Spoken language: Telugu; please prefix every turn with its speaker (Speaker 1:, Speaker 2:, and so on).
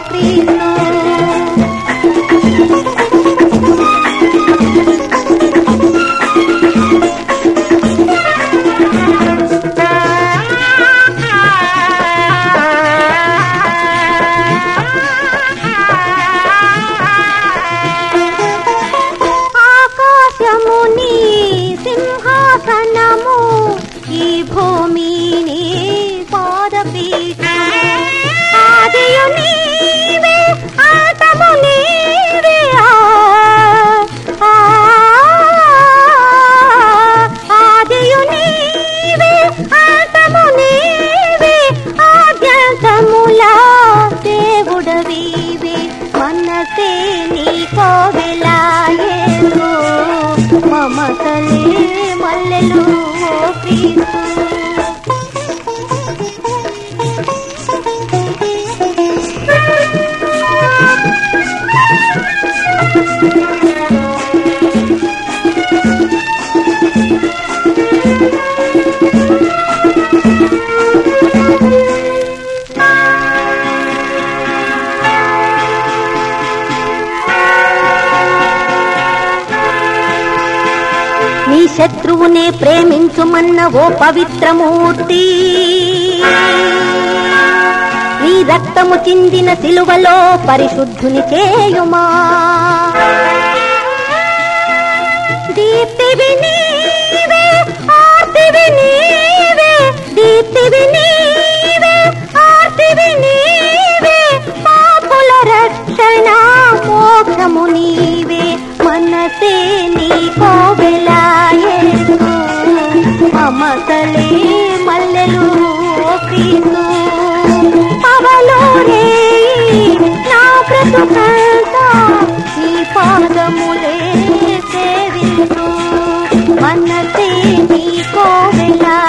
Speaker 1: క్రీస్తు ఆకాశము నీ సింహాసనము ఈ భూమి నీ పాదపీఠము ఆదియు నీవే అంతము నీవే ఆ, ఆ, ఆదియు నీవే అంతము నీవే ఆద్యంతములా దేవుడవీవే మనసే నీ కోవెలాయేను మమతలే మల్లెలు ఓ క్రీస్తు నీ శత్రువునే ప్రేమించుమన్న ఓ పవిత్రమూర్తి నీ రక్తము చిందిన సిలువలో పరిశుద్ధుని చేయుమా దీప్తివి నీవే ఆర్తివి నీవే దీప్తివి నీవే ఆర్తివి నీవే పాపుల రక్షణ మోక్షము నీవే మనసే నీ కోవెలాయేసు మమతలే మల్లెలు ఓ క్రీస్తు పవలోరే నా బ్రతుకంతా నీ పాదములే సేవిస్తూ మనసే నీ కోవెలా